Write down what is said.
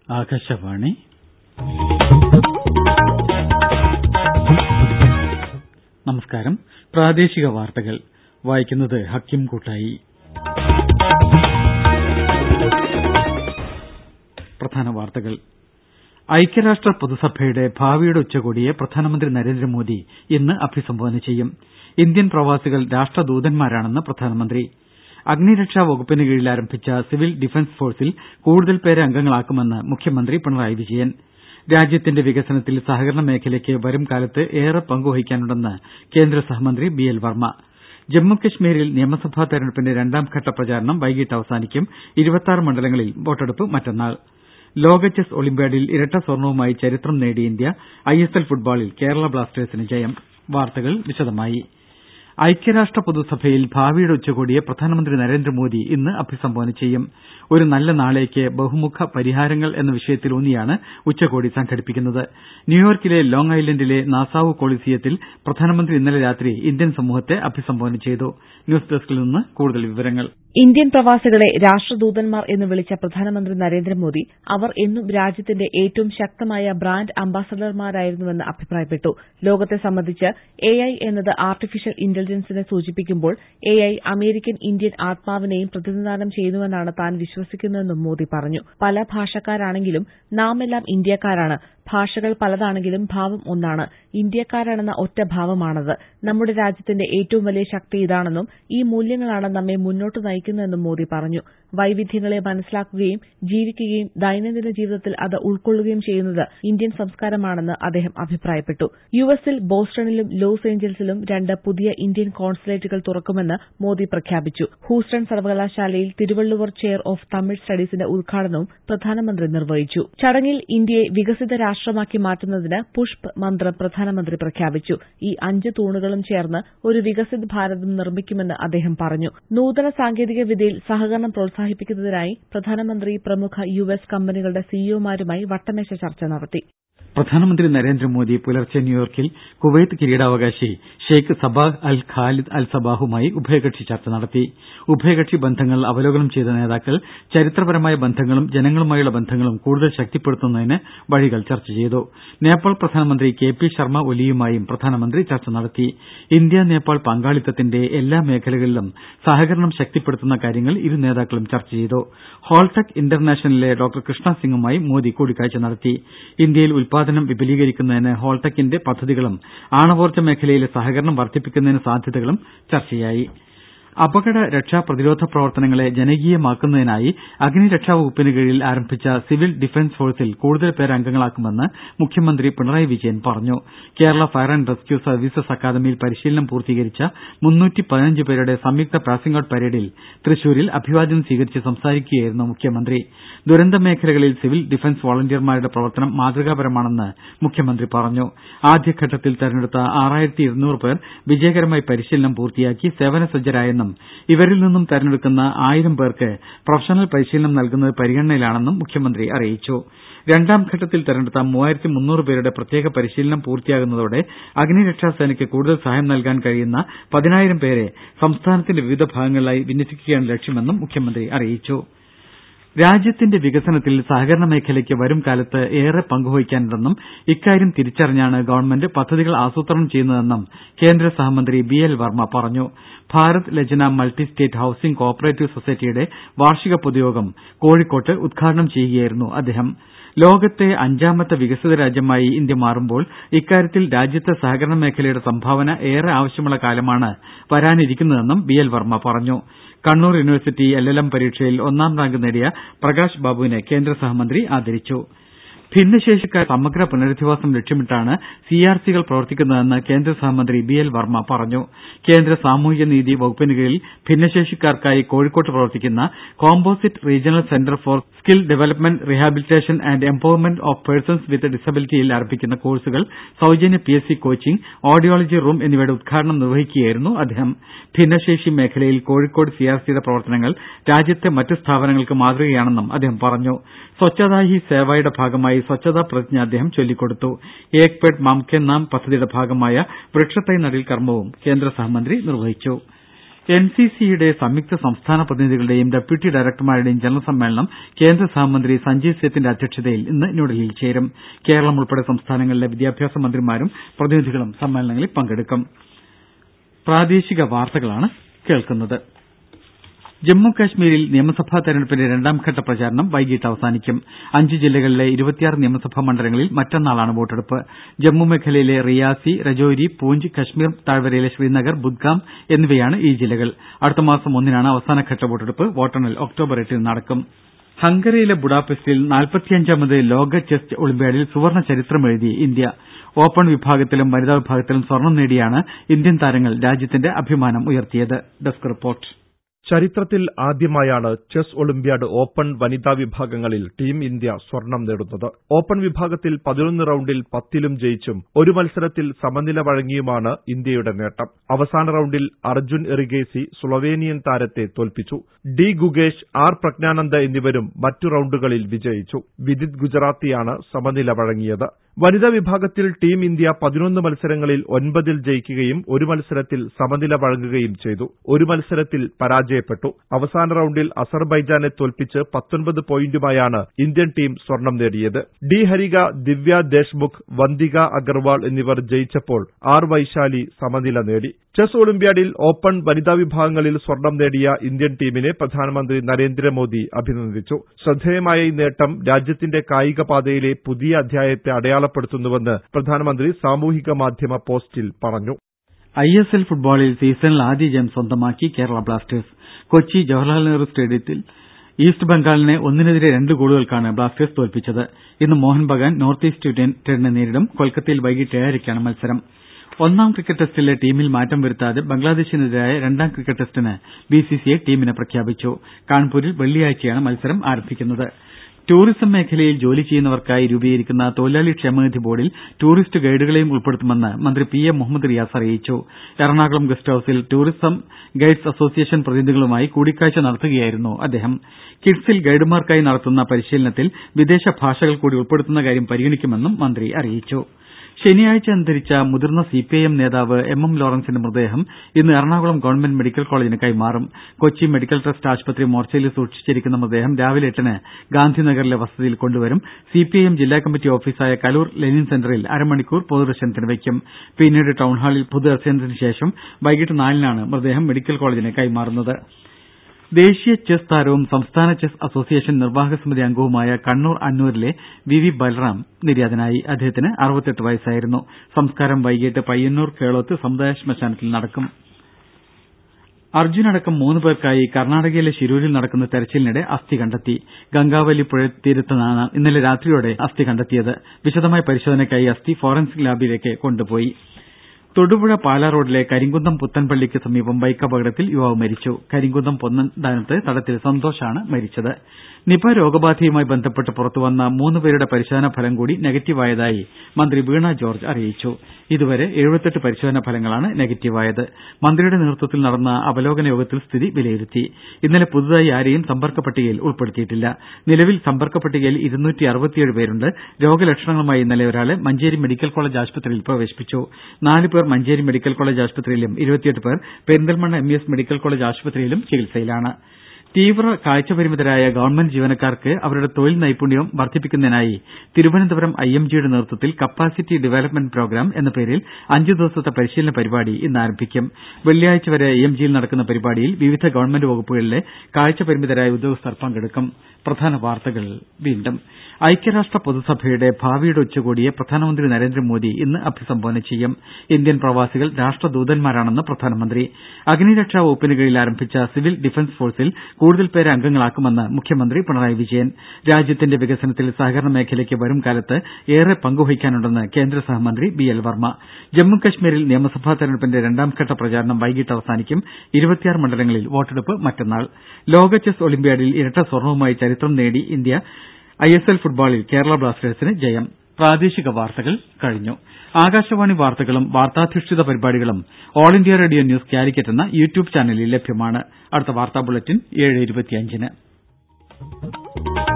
ആകാശവാണി നമസ്കാരം പ്രാദേശിക വാർത്തകൾ വായിക്കുന്നത് ഹക്കിം കൂട്ടായി പ്രധാന വാർത്തകൾ ഐക്യരാഷ്ട്ര പൊതുസഭയുടെ ഭാവിയുടെ ഉച്ചകോടിയെ പ്രധാനമന്ത്രി നരേന്ദ്രമോദി ഇന്ന് അഭിസംബോധന ചെയ്യും ഇന്ത്യൻ പ്രവാസികൾ രാഷ്ട്രദൂതന്മാരാണെന്ന് പ്രധാനമന്ത്രി അഗ്നിരക്ഷാ വകുപ്പിന് കീഴിൽ ആരംഭിച്ച സിവിൽ ഡിഫൻസ് ഫോഴ്സിൽ കൂടുതൽ പേരെ അംഗങ്ങളാക്കുമെന്ന് മുഖ്യമന്ത്രി പിണറായി വിജയൻ രാജ്യത്തിന്റെ വികസനത്തിൽ സഹകരണ മേഖലയ്ക്ക് വരുംകാലത്ത് ഏറെ പങ്കുവഹിക്കാനുണ്ടെന്ന് കേന്ദ്ര സഹമന്ത്രി ബി എൽ വർമ്മ ജമ്മുകശ്മീരിൽ നിയമസഭാ തെരഞ്ഞെടുപ്പിന്റെ രണ്ടാംഘട്ട പ്രചാരണം വൈകിട്ട് അവസാനിക്കും മണ്ഡലങ്ങളിൽ വോട്ടെടുപ്പ് മറ്റന്നാൾ ലോക ചെസ് ഒളിമ്പ്യാഡിൽ ഇരട്ട സ്വർണവുമായി ചരിത്രം നേടിയ ഇന്ത്യ ഐ എസ് എൽ ഫുട്ബോളിൽ കേരള ബ്ലാസ്റ്റേഴ്സിന് ജയം വാർത്തകൾ വിശദമായി ഐക്യരാഷ്ട്ര പൊതുസഭയിൽ ഭാവിയുടെ ഉച്ചകോടിയെ പ്രധാനമന്ത്രി നരേന്ദ്രമോദി ഇന്ന് അഭിസംബോധന ചെയ്യും ഒരു നല്ല നാളേക്ക് ബഹുമുഖ പരിഹാരങ്ങൾ എന്ന വിഷയത്തിലൂന്നിയാണ് ഉച്ചകോടി സംഘടിപ്പിക്കുന്നത് ന്യൂയോർക്കിലെ ലോങ് ഐലൻഡിലെ നാസാവു കൊളീസിയത്തിൽ പ്രധാനമന്ത്രി ഇന്നലെ രാത്രി ഇന്ത്യൻ സമൂഹത്തെ അഭിസംബോധന ചെയ്തു ന്യൂസ് ഡെസ്കിൽ നിന്ന് കൂടുതൽ വിവരങ്ങൾ ഇന്ത്യൻ പ്രവാസികളെ രാഷ്ട്രദൂതന്മാർ എന്ന് വിളിച്ച പ്രധാനമന്ത്രി നരേന്ദ്രമോദി അവർ എന്നും രാജ്യത്തിന്റെ ഏറ്റവും ശക്തമായ ബ്രാൻഡ് അംബാസഡർമാരായിരുന്നുവെന്ന് അഭിപ്രായപ്പെട്ടു ലോകത്തെ സംബന്ധിച്ച് എ ഐ എന്നത് ആർട്ടിഫിഷ്യൽ ഇന്റലിജൻസിനെ സൂചിപ്പിക്കുമ്പോൾ എ ഐ അമേരിക്കൻ ഇന്ത്യൻ ആത്മാവിനെയും പ്രതിനിധാനം ചെയ്യുന്നുവെന്നാണ് താൻ വിശ്വസിക്കുന്നതെന്നും മോദി പറഞ്ഞു പല ഭാഷക്കാരാണെങ്കിലും നാമെല്ലാം ഇന്ത്യക്കാരാണ് ഭാഷകൾ പലതാണെങ്കിലും ഭാവം ഒന്നാണ് ഇന്ത്യക്കാരാണെന്ന ഒറ്റ ഭാവമാണത് നമ്മുടെ രാജ്യത്തിന്റെ ഏറ്റവും വലിയ ശക്തി ഇതാണെന്നും ഈ മൂല്യങ്ങളാണ് നമ്മെ മുന്നോട്ട് നയിക്കുന്നതെന്നും മോദി പറഞ്ഞു വൈവിധ്യങ്ങളെ മനസ്സിലാക്കുകയും ജീവിക്കുകയും ദൈനംദിന ജീവിതത്തിൽ അത് ഉൾക്കൊള്ളുകയും ചെയ്യുന്നത് ഇന്ത്യൻ സംസ്കാരമാണെന്ന് അദ്ദേഹം അഭിപ്രായപ്പെട്ടു യുഎസിൽ ബോസ്റ്റണിലും ലോസ് ഏഞ്ചൽസിലും രണ്ട് പുതിയ ഇന്ത്യൻ കോൺസുലേറ്റുകൾ തുറക്കുമെന്ന് മോദി പ്രഖ്യാപിച്ചു ഹൂസ്റ്റൺ സർവകലാശാലയിൽ തിരുവള്ളുവർ ചെയർ ഓഫ് തമിഴ് സ്റ്റഡീസിന്റെ ഉദ്ഘാടനവും പ്രധാനമന്ത്രി നിർവഹിച്ചു ചടങ്ങിൽ ഇന്ത്യയെ വികസിത രാഷ്ട്രമാക്കി മാറ്റുന്നതിന് പുഷ്പ് മന്ത്രം പ്രധാനമന്ത്രി പ്രഖ്യാപിച്ചു ഈ അഞ്ച് തൂണുകളും ചേർന്ന് ഒരു വികസിത് ഭാരതം നിർമ്മിക്കുമെന്ന് അദ്ദേഹം പറഞ്ഞു നൂതന സാങ്കേതിക വിദ്യയിൽ സഹകരണം പ്രോത്സാഹിപ്പിക്കുന്നതിനായി പ്രധാനമന്ത്രി പ്രമുഖ യുഎസ് കമ്പനികളുടെ സിഇഒമാരുമായി വട്ടമേശ ചർച്ച നടത്തി പ്രധാനമന്ത്രി നരേന്ദ്രമോദി പുലർച്ചെ ന്യൂയോർക്കിൽ കുവൈത്ത് കിരീടാവകാശി Sheikh Sabah Al Khalid Al സബാഹുമായി ഉഭയകക്ഷി ചർച്ച നടത്തി ഉഭയകക്ഷി ബന്ധങ്ങൾ അവലോകനം ചെയ്ത നേതാക്കൾ ചരിത്രപരമായ ബന്ധങ്ങളും ജനങ്ങളുമായുള്ള ബന്ധങ്ങളും കൂടുതൽ ശക്തിപ്പെടുത്തുന്നതിന് വഴികൾ ചർച്ച ചെയ്തു നേപ്പാൾ പ്രധാനമന്ത്രി കെ പി ശർമ്മ ഒലിയുമായും പ്രധാനമന്ത്രി ചർച്ച നടത്തി ഇന്ത്യ നേപ്പാൾ പങ്കാളിത്തത്തിന്റെ എല്ലാ മേഖലകളിലും സഹകരണം ശക്തിപ്പെടുത്തുന്ന കാര്യങ്ങൾ ഇരു നേതാക്കളും ചർച്ച ചെയ്തു ഹോൾടെക് ഇന്റർനാഷണലിലെ ഡോക്ടർ കൃഷ്ണ സിംഗുമായി മോദി കൂടിക്കാഴ്ച നടത്തി ഇന്ത്യയിൽ ഉൽപാദനം വിപുലീകരിക്കുന്നതിന് ഹോൾടെക്കിന്റെ പദ്ധതികളും ആണവോർജ്ജ മേഖലയിലെ സഹകരണം വർദ്ധിപ്പിക്കുന്നതിന് സാധ്യതകളും ചർച്ചയായി അപകട രക്ഷാ പ്രതിരോധ പ്രവർത്തനങ്ങളെ ജനകീയമാക്കുന്നതിനായി അഗ്നിരക്ഷാ വകുപ്പിന് കീഴിൽ ആരംഭിച്ച സിവിൽ ഡിഫൻസ് ഫോഴ്സിൽ കൂടുതൽ പേരെ അംഗങ്ങളാക്കുമെന്ന് മുഖ്യമന്ത്രി പിണറായി വിജയൻ പറഞ്ഞു Kerala fire and rescue services അക്കാദമിയിൽ പരിശീലനം പൂർത്തീകരിച്ച പേരുടെ സംയുക്ത പാസിംഗ് ഔട്ട് പരേഡിൽ തൃശൂരിൽ അഭിവാദ്യം സ്വീകരിച്ച് സംസാരിക്കുകയായിരുന്നു മുഖ്യമന്ത്രി ദുരന്ത മേഖലകളിൽ സിവിൽ ഡിഫൻസ് വൊളണ്ടിയർമാരുടെ പ്രവർത്തനം മാതൃകാപരമാണെന്ന് മുഖ്യമന്ത്രി പറഞ്ഞു ആദ്യഘട്ടത്തിൽ തെരഞ്ഞെടുത്ത ആറായിരത്തി ഇരുന്നൂറ് പേർ വിജയകരമായി പരിശീലനം പൂർത്തിയാക്കി സേവനസജ്ജരായെന്നും ഇവരിൽ നിന്നും തെരഞ്ഞെടുക്കുന്ന ആയിരം പേർക്ക് പ്രൊഫഷണൽ പരിശീലനം നൽകുന്നത് പരിഗണനയിലാണെന്നും മുഖ്യമന്ത്രി അറിയിച്ചു രണ്ടാംഘട്ടത്തിൽ തെരഞ്ഞെടുത്ത മൂവായിരത്തി മുന്നൂറ് പേരുടെ പ്രത്യേക പരിശീലനം പൂർത്തിയാകുന്നതോടെ അഗ്നിരക്ഷാ സേനയ്ക്ക് കൂടുതൽ സഹായം നൽകാൻ കഴിയുന്ന പതിനായിരം പേരെ സംസ്ഥാനത്തിന്റെ വിവിധ ഭാഗങ്ങളിലായി വിന്യസിക്കുകയാണ് ലക്ഷ്യമെന്നും മുഖ്യമന്ത്രി അറിയിച്ചു രാജ്യത്തിന്റെ വികസനത്തിൽ സഹകരണ മേഖലയ്ക്ക് വരുംകാലത്ത് ഏറെ പങ്കുവഹിക്കാനുണ്ടെന്നും ഇക്കാര്യം തിരിച്ചറിഞ്ഞാണ് ഗവൺമെന്റ് പദ്ധതികൾ ആസൂത്രണം ചെയ്യുന്നതെന്നും കേന്ദ്ര സഹമന്ത്രി ബി എൽ വർമ്മ പറഞ്ഞു Bharat Lajna multi state housing cooperative സൊസൈറ്റിയുടെ വാർഷിക പൊതുയോഗം കോഴിക്കോട്ട് ഉദ്ഘാടനം ചെയ്യുകയായിരുന്നു അദ്ദേഹം ലോകത്തെ അഞ്ചാമത്തെ വികസിത രാജ്യമായി ഇന്ത്യ മാറുമ്പോൾ ഇക്കാര്യത്തിൽ രാജ്യത്തെ സഹകരണ മേഖലയുടെ സംഭാവന ഏറെ ആവശ്യമുള്ള കാലമാണ് വരാനിരിക്കുന്നതെന്നും ബി എൽ വർമ്മ പറഞ്ഞു Kannur university L L M പരീക്ഷയിൽ ഒന്നാം റാങ്ക് നേടിയ പ്രകാശ് ബാബുവിനെ കേന്ദ്ര സഹമന്ത്രി ആദരിച്ചു ഭിന്നശേഷിക്കാരുടെ സമഗ്ര പുനരധിവാസം ലക്ഷ്യമിട്ടാണ് സി ആർ സികൾ പ്രവർത്തിക്കുന്നതെന്ന് കേന്ദ്ര സഹമന്ത്രി ബി എൽ വർമ്മ പറഞ്ഞു കേന്ദ്ര സാമൂഹിക നീതി വകുപ്പിന് കീഴിൽ ഭിന്നശേഷിക്കാർക്കായി കോഴിക്കോട്ട് പ്രവർത്തിക്കുന്ന composite regional centre for skill development rehabilitation and empowerment of persons with ഡിസബിലിറ്റിയിൽ ആരംഭിക്കുന്ന കോഴ്സുകൾ സൌജന്യ P S C coaching audiology room എന്നിവയുടെ ഉദ്ഘാടനം നിർവഹിക്കുകയായിരുന്നു അദ്ദേഹം ഭിന്നശേഷി മേഖലയിൽ കോഴിക്കോട് സി ആർ സിയുടെ പ്രവർത്തനങ്ങൾ രാജ്യത്തെ മറ്റ് സ്ഥാപനങ്ങൾക്ക് മാതൃകയാണെന്നും അദ്ദേഹം പറഞ്ഞു സ്വച്ഛതാ ഹി സേവയുടെ ഭാഗമായി സ്വച്ഛതാ പ്രതിജ്ഞ അദ്ദേഹം ചൊല്ലിക്കൊടുത്തു ഏക് പേഡ് മാം കെ നാം പദ്ധതിയുടെ ഭാഗമായ വൃക്ഷത്തൈ നടീൽ കർമ്മവും കേന്ദ്ര സഹമന്ത്രി നിർവഹിച്ചു എൻ സി സിയുടെ സംയുക്ത സംസ്ഥാന പ്രതിനിധികളുടെയും ഡെപ്യൂട്ടി ഡയറക്ടർമാരുടെയും ജനറൽ സമ്മേളനം കേന്ദ്ര സഹമന്ത്രി സഞ്ജയ് സേത്തിന്റെ അധ്യക്ഷതയിൽ ഇന്ന് ന്യൂഡൽഹിയിൽ ചേരും കേരളം ഉൾപ്പെടെ സംസ്ഥാനങ്ങളിലെ വിദ്യാഭ്യാസ മന്ത്രിമാരും പ്രതിനിധികളും സമ്മേളനങ്ങളിൽ പങ്കെടുക്കും ജമ്മു കശ്മീരിൽ നിയമസഭാ തെരഞ്ഞെടുപ്പിന്റെ രണ്ടാംഘട്ട പ്രചാരണം വൈകിട്ട് അവസാനിക്കും അഞ്ച് ജില്ലകളിലെ ഇരുപത്തിയാറ് നിയമസഭാ മണ്ഡലങ്ങളിൽ മറ്റന്നാളാണ് വോട്ടെടുപ്പ് ജമ്മു മേഖലയിലെ റിയാസി രജോരി പൂഞ്ച് കശ്മീർ താഴ്വരയിലെ ശ്രീനഗർ ബുദ്ഗാം എന്നിവയാണ് ഈ ജില്ലകൾ അടുത്ത മാസം ഒന്നിനാണ് അവസാനഘട്ട വോട്ടെടുപ്പ് വോട്ടെണ്ണൽ ഒക്ടോബർ എട്ടിന് നടക്കും ഹംഗറിയിലെ ബുഡാപെസ്റ്റിൽ നാൽപ്പത്തിയഞ്ചാമത് ലോക ചെസ് ഒളിമ്പ്യാഡിൽ സുവർണ ചരിത്രമെഴുതി ഇന്ത്യ ഓപ്പൺ വിഭാഗത്തിലും വനിതാ വിഭാഗത്തിലും സ്വർണം നേടിയാണ് ഇന്ത്യൻ താരങ്ങൾ രാജ്യത്തിന്റെ അഭിമാനം ഉയർത്തിയത് ഡെസ്ക് റിപ്പോർട്ട് ചരിത്രത്തിൽ ആദ്യമായാണ് ചെസ് ഒളിമ്പ്യാഡ് ഓപ്പൺ വനിതാ വിഭാഗങ്ങളിൽ ടീം ഇന്ത്യ സ്വർണം നേടുന്നത് ഓപ്പൺ വിഭാഗത്തിൽ പതിനൊന്ന് റൌണ്ടിൽ പത്തിലും ജയിച്ചും ഒരു മത്സരത്തിൽ സമനില വഴങ്ങിയുമാണ് ഇന്ത്യയുടെ നേട്ടം അവസാന റൌണ്ടിൽ അർജുൻ എറിഗേസി സ്ലൊവേനിയൻ താരത്തെ തോൽപ്പിച്ചു ഡി ഗുഗേഷ് ആർ പ്രജ്ഞാനന്ദ എന്നിവരും മറ്റു റൌണ്ടുകളിൽ വിജയിച്ചു വിദിത് ഗുജറാത്തിയാണ് സമനില വഴങ്ങിയത് വനിതാ വിഭാഗത്തിൽ ടീം ഇന്ത്യ പതിനൊന്ന് മത്സരങ്ങളിൽ ഒൻപതിൽ ജയിക്കുകയും ഒരു മത്സരത്തിൽ സമനില വഴങ്ങുകയും ചെയ്തു ഒരു മത്സരത്തിൽ പരാജയപ്പെട്ടു അവസാന റൌണ്ടിൽ അസർബൈജാനെ തോൽപ്പിച്ച് പത്തൊൻപത് പോയിന്റുമായാണ് ഇന്ത്യൻ ടീം സ്വർണം നേടിയത് ഡി ഹരിക ദിവ്യ ദേശ്മുഖ് വന്തിക അഗർവാൾ എന്നിവർ ജയിച്ചപ്പോൾ ആർ വൈശാലി സമനില നേടി ചെസ് ഒളിമ്പ്യാഡിൽ ഓപ്പൺ വനിതാ വിഭാഗങ്ങളിൽ സ്വർണം നേടിയ ഇന്ത്യൻ ടീമിനെ പ്രധാനമന്ത്രി നരേന്ദ്രമോദി അഭിനന്ദിച്ചു ശ്രദ്ധേയമായ ഈ നേട്ടം രാജ്യത്തിന്റെ കായിക പാതയിലെ പുതിയ അധ്യായത്തെ അടയാളപ്പെടുത്തുന്നുവെന്ന് പ്രധാനമന്ത്രി സാമൂഹിക മാധ്യമ പോസ്റ്റിൽ പറഞ്ഞു ഐ എസ് എൽ ഫുട്ബോളിൽ സീസണിൽ ആദ്യ ജയം സ്വന്തമാക്കി കേരള ബ്ലാസ്റ്റേഴ്സ് കൊച്ചി ജവഹർലാൽ നെഹ്റു സ്റ്റേഡിയത്തിൽ ഈസ്റ്റ് ബംഗാളിനെ ഒന്നിനെതിരെ രണ്ട് ഗോളുകൾക്കാണ് ബ്ലാസ്റ്റേഴ്സ് തോൽപ്പിച്ചത് ഇന്ന് മോഹൻ ബഗാൻ നോർത്ത് ഈസ്റ്റ് യുണൈറ്റഡിനെ നേരിടും കൊൽക്കത്തയിൽ വൈകിട്ട് ഏഴരയ്ക്കാണ് മത്സരം ഒന്നാം ക്രിക്കറ്റ് ടെസ്റ്റിലെ ടീമിൽ മാറ്റം വരുത്താതെ ബംഗ്ലാദേശിനെതിരായ രണ്ടാം ക്രിക്കറ്റ് ടെസ്റ്റിന് ബിസിസിഐ ടീമിനെ പ്രഖ്യാപിച്ചു കാൺപൂരിൽ വെള്ളിയാഴ്ചയാണ് മത്സരം ആരംഭിക്കുന്നത് ടൂറിസം മേഖലയിൽ ജോലി ചെയ്യുന്നവർക്കായി രൂപീകരിക്കുന്ന തൊഴിലാളി ക്ഷേമനിധി ബോർഡിൽ ടൂറിസ്റ്റ് ഗൈഡുകളെയും ഉൾപ്പെടുത്തുമെന്ന് മന്ത്രി പി എ മുഹമ്മദ് റിയാസ് അറിയിച്ചു എറണാകുളം ഗസ്റ്റ് ഹൌസിൽ ടൂറിസം ഗൈഡ്സ് അസോസിയേഷൻ പ്രതിനിധികളുമായി കൂടിക്കാഴ്ച നടത്തുകയായിരുന്നു അദ്ദേഹം കിഡ്സിൽ ഗൈഡുമാർക്കായി നടത്തുന്ന പരിശീലനത്തിൽ വിദേശ ഭാഷകൾ കൂടി ഉൾപ്പെടുത്തുന്ന കാര്യം പരിഗണിക്കുമെന്നും മന്ത്രി അറിയിച്ചു ശനിയാഴ്ച അന്തരിച്ച മുതിർന്ന സിപിഐഎം നേതാവ് എം എം ലോറൻസിന്റെ മൃതദേഹം ഇന്ന് എറണാകുളം ഗവൺമെന്റ് മെഡിക്കൽ കോളേജിന് കൈമാറും കൊച്ചി മെഡിക്കൽ ട്രസ്റ്റ് ആശുപത്രി മോർച്ചറിയിൽ സൂക്ഷിച്ചിരിക്കുന്ന മൃതദേഹം രാവിലെ എട്ടിന് ഗാന്ധിനഗറിലെ വസതിയിൽ കൊണ്ടുവരും സിപിഐഎം ജില്ലാ കമ്മിറ്റി ഓഫീസായ കലൂർ ലെനിൻ സെന്ററിൽ അരമണിക്കൂർ പൊതുദർശനത്തിന് വയ്ക്കും പിന്നീട് ടൌൺഹാളിൽ പൊതുദർശനത്തിന് ശേഷം വൈകിട്ട് നാലിനാണ് മൃതദേഹം മെഡിക്കൽ കോളേജിന് കൈമാറുന്നത് ദേശീയ ചെസ് താരവും സംസ്ഥാന ചെസ് അസോസിയേഷൻ നിർവാഹക സമിതി അംഗവുമായ കണ്ണൂർ അന്നൂരിലെ വി വി ബൽറാം നിര്യാതനായി അദ്ദേഹത്തിന് അറുപത്തെട്ട് വയസ്സായിരുന്നു സംസ്കാരം വൈകിട്ട് പയ്യന്നൂർ കേളോത്ത് സമുദായ ശ്മശാനത്തിൽ നടക്കും അർജുനടക്കം മൂന്ന് പേർക്കായി കർണാടകയിലെ ശിരൂരിൽ നടക്കുന്ന തെരച്ചിലിനിടെ അസ്ഥി കണ്ടെത്തി ഗംഗാവലി പുഴത്തീരത്താണ് ഇന്നലെ രാത്രിയോടെ അസ്ഥി കണ്ടെത്തിയത് വിശദമായ പരിശോധനയ്ക്കായി അസ്ഥി ഫോറൻസിക് ലാബിലേക്ക് കൊണ്ടുപോയി തൊടുപുഴ പാലാ റോഡിലെ കരിങ്കുന്നം പുത്തൻപള്ളിക്ക് സമീപം ബൈക്ക് അപകടത്തിൽ യുവാവ് മരിച്ചു കരിങ്കുന്നം പൊന്നന്താനത്ത് തടത്തിൽ സന്തോഷാണ് മരിച്ചത് നിപ രോഗബാധയുമായി ബന്ധപ്പെട്ട് പുറത്തുവന്ന മൂന്ന് പേരുടെ പരിശോധനാ ഫലം കൂടി നെഗറ്റീവായതായി മന്ത്രി വീണ ജോർജ് അറിയിച്ചു ഇതുവരെ എഴുപത്തെട്ട് പരിശോധനാ ഫലങ്ങളാണ് നെഗറ്റീവായത് മന്ത്രിയുടെ നേതൃത്വത്തിൽ നടന്ന അവലോകന യോഗത്തിൽ സ്ഥിതി വിലയിരുത്തി ഇന്നലെ പുതുതായി ആരെയും സമ്പർക്ക പട്ടികയിൽ ഉൾപ്പെടുത്തിയിട്ടില്ല നിലവിൽ സമ്പർക്ക പട്ടികയിൽ ഇരുന്നൂറ്റി അറുപത്തിയേഴ് പേരുണ്ട് രോഗലക്ഷണങ്ങളുമായി ഇന്നലെ ഒരാളെ മഞ്ചേരി മെഡിക്കൽ കോളേജ് ആശുപത്രിയിൽ പ്രവേശിപ്പിച്ചു നാല് പേർ മഞ്ചേരി മെഡിക്കൽ കോളേജ് ആശുപത്രിയിലും ഇരുപത്തിയെട്ട് പേർ Perinthalmanna M E S medical college ആശുപത്രിയിലും ചികിത്സയിലാണ് തീവ്ര കാഴ്ച പരിമിതരായ ഗവൺമെന്റ് ജീവനക്കാർക്ക് അവരുടെ തൊഴിൽ നൈപുണ്യം വർദ്ധിപ്പിക്കുന്നതിനായി തിരുവനന്തപുരം ഐ എം ജിയുടെ നേതൃത്വത്തിൽ കപ്പാസിറ്റി ഡെവലപ്മെന്റ് പ്രോഗ്രാം എന്ന പേരിൽ അഞ്ചു ദിവസത്തെ പരിശീലന പരിപാടി ഇന്ന് ആരംഭിക്കും വെള്ളിയാഴ്ച വരെ ഐ എം ജിയിൽ നടക്കുന്ന പരിപാടിയിൽ വിവിധ ഗവൺമെന്റ് വകുപ്പുകളിലെ കാഴ്ച പരിമിതരായ ഉദ്യോഗസ്ഥർ പങ്കെടുക്കും പ്രധാന വാർത്തകൾ വീണ്ടും ഐക്യരാഷ്ട്ര പൊതുസഭയുടെ ഭാവിയുടെ ഉച്ചകോടിയെ പ്രധാനമന്ത്രി നരേന്ദ്രമോദി ഇന്ന് അഭിസംബോധന ചെയ്യും ഇന്ത്യൻ പ്രവാസികൾ രാഷ്ട്രദൂതന്മാരാണെന്ന് പ്രധാനമന്ത്രി അഗ്നിരക്ഷാ വകുപ്പിന് കീഴിൽ ആരംഭിച്ച സിവിൽ ഡിഫൻസ് ഫോഴ്സിൽ കൂടുതൽ പേരെ അംഗങ്ങളാക്കുമെന്ന് മുഖ്യമന്ത്രി പിണറായി വിജയൻ രാജ്യത്തിന്റെ വികസനത്തിൽ സഹകരണ മേഖലയ്ക്ക് വരും കാലത്ത് ഏറെ പങ്കുവഹിക്കാനുണ്ടെന്ന് കേന്ദ്ര സഹമന്ത്രി ബി എൽ വർമ്മ ജമ്മു കശ്മീരിൽ നിയമസഭാ തെരഞ്ഞെടുപ്പിന്റെ രണ്ടാംഘട്ട പ്രചാരണം വൈകിട്ട് അവസാനിക്കും ഇരുപത്തിയാറ് മണ്ഡലങ്ങളിൽ വോട്ടെടുപ്പ് മറ്റന്നാൾ ലോക ചെസ് ഒളിമ്പ്യാഡിൽ ഇരട്ട സ്വർണവുമായി ചരിത്രം നേടി ഇന്ത്യ ഐ എസ് എൽ ഫുട്ബോളിൽ കേരള ബ്ലാസ്റ്റേഴ്സിന് ജയം പ്രാദേശിക വാർത്തകൾ കഴിഞ്ഞു ആകാശവാണി വാർത്തകളും വാർത്താധിഷ്ഠിത പരിപാടികളും all India radio news Calicut എന്ന യൂട്യൂബ് ചാനലിൽ ലഭ്യമാണ് അടുത്ത വാർത്താ ബുള്ളറ്റിൻ ഏഴ് ഇരുപത്തിയഞ്ചിന്